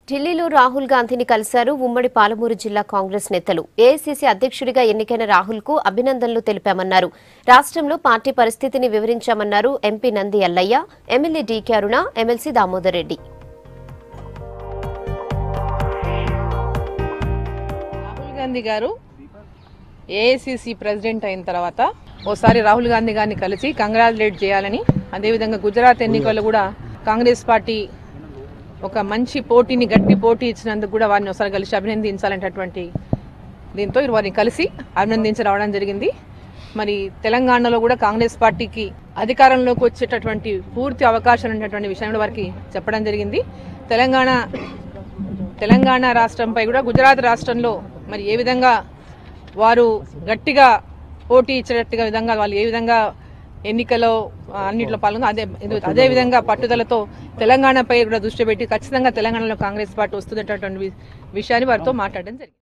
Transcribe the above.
ఢిల్లీలో రాహుల్ గాంధీని కలిశారు ఉమ్మడి పాలమూరు జిల్లా కాంగ్రెస్ నేతలు ఏఐసీసీ అధ్యక్షుడిగా ఎన్నికైన రాహుల్ కు అభినందనలు తెలిపామన్నారు రాష్ట్రంలో పార్టీ పరిస్థితిని వివరించామన్నారు MP Nandi Allaiah MLA DK Aruna MLC Damodar Reddy Rahul Gandhi గారు ఏఐసిసి ప్రెసిడెంట్ అయిన తర్వాత ఓసారి రాహుల్ గాంధీ గారిని కలిసి కంగ్రాచులేట్ చేయాలని అదేవిధంగా గుజరాత్ ఎన్నికల్లో కూడా కాంగ్రెస్ పార్టీ ఒక మంచి పోటీని గట్టి పోటీ ఇచ్చినందుకు కూడా వారిని ఒకసారి కలిసి అభినందించాలనేటటువంటి దీంతో ఇరు వారిని కలిసి అభినందించి రావడం జరిగింది మరి తెలంగాణలో కూడా కాంగ్రెస్ పార్టీకి అధికారంలోకి వచ్చేటటువంటి పూర్తి అవకాశాలు ఉన్నటువంటి విషయం కూడా వారికి చెప్పడం జరిగింది తెలంగాణ తెలంగాణ రాష్ట్రంపై కూడా గుజరాత్ రాష్ట్రంలో మరి ఏ విధంగా వారు గట్టిగా పోటీ ఇచ్చేటట్టుగా విధంగా వాళ్ళు ఏ విధంగా ఎన్నికలో ఆ, అన్నింటిలో పాల్గొని అదే ఇది- అదే విధంగా పట్టుదలతో తెలంగాణపై కూడా దృష్టి పెట్టి ఖచ్చితంగా తెలంగాణలో కాంగ్రెస్ పార్టీ వస్తున్నటువంటి వి- విషయాన్ని వారితో మాట్లాడడం జరిగింది